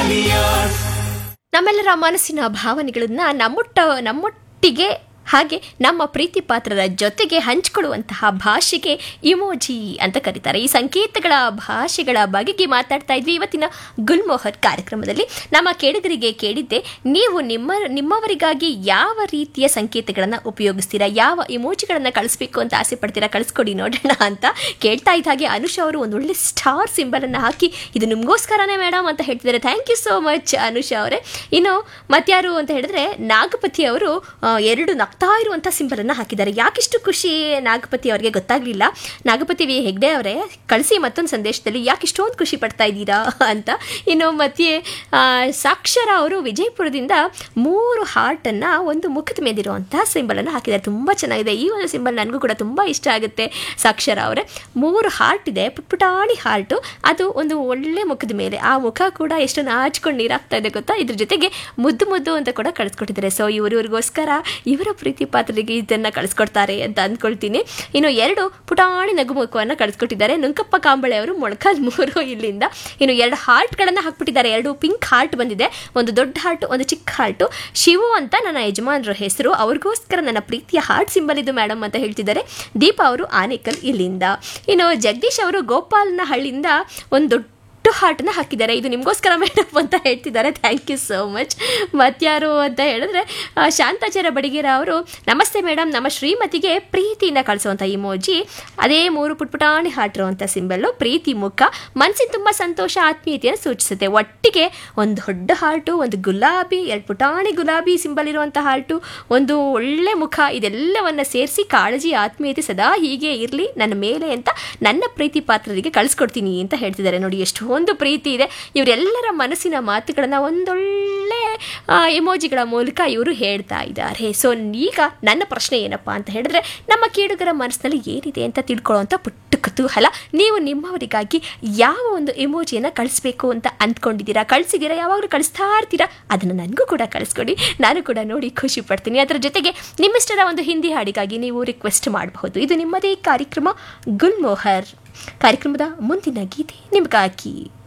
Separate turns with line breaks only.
ನಮ್ಮೆಲ್ಲರ ಮನಸ್ಸಿನ ಭಾವನೆಗಳನ್ನ ನಮ್ಮೊಟ್ಟ ನಮ್ಮೊಟ್ಟಿಗೆ ಹಾಗೆ ನಮ್ಮ ಪ್ರೀತಿ ಪಾತ್ರರ ಜೊತೆಗೆ ಹಂಚಿಕೊಳ್ಳುವಂತಹ ಭಾಷೆಗೆ ಇಮೋಜಿ ಅಂತ ಕರೀತಾರೆ ಈ ಸಂಕೇತಗಳ ಭಾಷೆಗಳ ಬಗೆಗೆ ಮಾತಾಡ್ತಾ ಇದ್ವಿ ಇವತ್ತಿನ ಗುಲ್ಮೋಹರ್ ಕಾರ್ಯಕ್ರಮದಲ್ಲಿ ನಮ್ಮ ಕೇಳಿಗರಿಗೆ ಕೇಳಿದ್ದೆ ನೀವು ನಿಮ್ಮ ನಿಮ್ಮವರಿಗಾಗಿ ಯಾವ ರೀತಿಯ ಸಂಕೇತಗಳನ್ನು ಉಪಯೋಗಿಸ್ತೀರಾ ಯಾವ ಇಮೋಜಿಗಳನ್ನು ಕಳಿಸ್ಬೇಕು ಅಂತ ಆಸೆ ಪಡ್ತೀರಾ ಕಳಿಸ್ಕೊಡಿ ನೋಡೋಣ ಅಂತ ಕೇಳ್ತಾ ಇದ್ದ ಹಾಗೆ ಅನುಷ್ ಅವರು ಒಂದು ಒಳ್ಳೆ ಸ್ಟಾರ್ ಸಿಂಬಲ್ ಅನ್ನು ಹಾಕಿ ಇದು ನಿಮಗೋಸ್ಕರನೇ ಮೇಡಮ್ ಅಂತ ಹೇಳ್ತಿದ್ದಾರೆ thank you so much Anusha ಅವರೇ ಇನ್ನು ಮತ್ಯಾರು ಅಂತ ಹೇಳಿದ್ರೆ ನಾಗಪತಿ ಅವರು ಆ, ಎರಡು ನಗ್ತಾ ಇರುವಂಥ ಸಿಂಬಲ್ ಅನ್ನ ಹಾಕಿದ್ದಾರೆ ಯಾಕಿಷ್ಟು ಖುಷಿ ನಾಗಪತಿ ಅವರಿಗೆ ಗೊತ್ತಾಗ್ಲಿಲ್ಲ ನಾಗಪತಿ ವಿ ಹೆಗ್ಡೆ ಅವರೇ ಕಳಿಸಿ ಮತ್ತೊಂದು ಸಂದೇಶದಲ್ಲಿ ಯಾಕೆ ಇಷ್ಟೊಂದು ಖುಷಿ ಪಡ್ತಾ ಇದ್ದೀರಾ ಅಂತ ಇನ್ನು ಮತ್ತೆ ಆ, ಸಾಕ್ಷರ ಅವರು ವಿಜಯಪುರದಿಂದ ಮೂರು ಹಾರ್ಟನ್ನು ಒಂದು ಮುಖದ ಮೇಲಿರುವಂತಹ ಸಿಂಬಲನ್ನು ಹಾಕಿದ್ದಾರೆ ತುಂಬ ಚೆನ್ನಾಗಿದೆ ಈ ಒಂದು ಸಿಂಬಲ್ ನನಗೂ ಕೂಡ ತುಂಬ ಇಷ್ಟ ಆಗುತ್ತೆ ಸಾಕ್ಷರ ಅವರೇ ಮೂರು ಹಾರ್ಟ್ ಇದೆ ಪುಟ್ಪುಟಾಣಿ ಹಾರ್ಟು ಅದು ಒಂದು ಒಳ್ಳೆ ಮುಖದ ಮೇಲೆ ಆ ಮುಖ ಕೂಡ ಎಷ್ಟು ನಾಚ್ಕೊಂಡು ನೀರಾಗ್ತಾ ಇದೆ ಗೊತ್ತಾ ಇದ್ರ ಜೊತೆಗೆ ಮುದ್ದು ಮುದ್ದು ಅಂತ ಕೂಡ ಕಳಿಸ್ಕೊಟ್ಟಿದ್ದಾರೆ ಸೊ ಇವರು ಇವ್ರಿಗೋಸ್ಕರ ಇವರ ಪ್ರೀತಿ ಪಾತ್ರರಿಗೆ ಇದನ್ನು ಕಳಿಸ್ಕೊಡ್ತಾರೆ ಅಂತ ಅಂದ್ಕೊಳ್ತೀನಿ ಇನ್ನು ಎರಡು ಪುಟಾಣಿ ನಗು ಮುಖವನ್ನು ಕಳಿಸ್ಕೊಟ್ಟಿದ್ದಾರೆ ನುಂಕಪ್ಪ ಕಾಂಬಳೆ ಅವರು ಮೊಳಕಾಲ್ ಮೂರು ಇಲ್ಲಿಂದ ಇನ್ನು ಎರಡು ಹಾರ್ಟ್ಗಳನ್ನು ಹಾಕ್ಬಿಟ್ಟಿದ್ದಾರೆ ಎರಡು ಪಿಂಕ್ ಹಾರ್ಟ್ ಬಂದಿದೆ ಒಂದು ದೊಡ್ಡ ಹಾರ್ಟ್ ಒಂದು ಚಿಕ್ಕ ಹಾರ್ಟು ಶಿವು ಅಂತ ನನ್ನ ಯಜಮಾನರ ಹೆಸರು ಅವ್ರಿಗೋಸ್ಕರ ನನ್ನ ಪ್ರೀತಿಯ ಹಾರ್ಟ್ ಸಿಂಬಲ್ ಇದು ಮೇಡಮ್ ಅಂತ ಹೇಳ್ತಿದ್ದಾರೆ ದೀಪಾ ಅವರು ಆನೇಕಲ್ ಇಲ್ಲಿಂದ ಇನ್ನು ಜಗದೀಶ್ ಅವರು ಗೋಪಾಲ್ನ ಹಳ್ಳಿಯಿಂದ ಒಂದು ದೊಡ್ಡ ಹಾರ್ಟನ್ನ ಹಾಕಿದ್ದಾರೆ ಇದು ನಿಮಗೋಸ್ಕರ ಮೇಡಮ್ ಅಂತ ಹೇಳ್ತಿದ್ದಾರೆ ಥ್ಯಾಂಕ್ ಯು ಸೋ ಮಚ್ ಮತ್ಯಾರು ಅಂತ ಹೇಳಿದ್ರೆ ಆ, ಶಾಂತಾಚಾರ್ಯ ಬಡಿಗೇರ ಅವರು ನಮಸ್ತೆ ಮೇಡಮ್ ನಮ್ಮ ಶ್ರೀಮತಿಗೆ ಪ್ರೀತಿಯಿಂದ ಕಳಿಸುವಂಥ ಇಮೋಜಿ ಅದೇ ಮೂರು ಪುಟ್ಪುಟಾಣಿ ಹಾರ್ಟ್ ಇರುವಂಥ ಸಿಂಬಲ್ಲು ಪ್ರೀತಿ ಮುಖ ಮನಸ್ಸಿನ ತುಂಬ ಸಂತೋಷ ಆತ್ಮೀಯತೆಯನ್ನು ಸೂಚಿಸುತ್ತೆ ಒಟ್ಟಿಗೆ ಒಂದು ದೊಡ್ಡ ಹಾರ್ಟು ಒಂದು ಗುಲಾಬಿ ಎರಡು ಪುಟಾಣಿ ಗುಲಾಬಿ ಸಿಂಬಲ್ ಇರುವಂಥ ಹಾರ್ಟು ಒಂದು ಒಳ್ಳೆ ಮುಖ ಇದೆಲ್ಲವನ್ನ ಸೇರಿಸಿ ಕಾಳಜಿ ಆತ್ಮೀಯತೆ ಸದಾ ಹೀಗೆ ಇರಲಿ ನನ್ನ ಮೇಲೆ ಅಂತ ನನ್ನ ಪ್ರೀತಿ ಪಾತ್ರರಿಗೆ ಕಳಿಸ್ಕೊಡ್ತೀನಿ ಅಂತ ಹೇಳ್ತಿದ್ದಾರೆ ನೋಡಿ ಎಷ್ಟೊಂದು ಪ್ರೀತಿ ಇದೆ ಇವರೆಲ್ಲರ ಮನಸ್ಸಿನ ಮಾತುಗಳನ್ನು ಒಂದೊಳ್ಳೆ ಎಮೋಜಿಗಳ ಮೂಲಕ ಇವರು ಹೇಳ್ತಾ ಇದ್ದಾರೆ ಸೊ ಈಗ ನನ್ನ ಪ್ರಶ್ನೆ ಏನಪ್ಪಾ ಅಂತ ಹೇಳಿದ್ರೆ ನಮ್ಮ ಕೇಳುಗರ ಮನಸ್ಸಿನಲ್ಲಿ ಏನಿದೆ ಅಂತ ತಿಳ್ಕೊಳ್ಳೋವಂಥ ಪುಟ್ಟ ಕುತೂಹಲ ನೀವು ನಿಮ್ಮವರಿಗಾಗಿ ಯಾವ ಒಂದು ಎಮೋಜಿಯನ್ನು ಕಳಿಸ್ಬೇಕು ಅಂತ ಅಂದ್ಕೊಂಡಿದ್ದೀರಾ ಕಳಿಸಿದ್ದೀರಾ ಯಾವಾಗಲೂ ಕಳಿಸ್ತಾ ಇರ್ತೀರಾ ಅದನ್ನು ನನಗೂ ಕೂಡ ಕಳಿಸ್ಕೊಡಿ ನಾನು ಕೂಡ ನೋಡಿ ಖುಷಿ ಪಡ್ತೀನಿ ಅದರ ಜೊತೆಗೆ ನಿಮ್ಮಿಷ್ಟದ ಒಂದು ಹಿಂದಿ ಹಾಡಿಗಾಗಿ ನೀವು ರಿಕ್ವೆಸ್ಟ್ ಮಾಡಬಹುದು ಇದು ನಿಮ್ಮದೇ ಕಾರ್ಯಕ್ರಮ ಗುಲ್ಮೋಹರ್ ಕಾರ್ಯಕ್ರಮದ ಮುಂದಿನ ಗೀತೆ ನಿಮಗಾಗಿ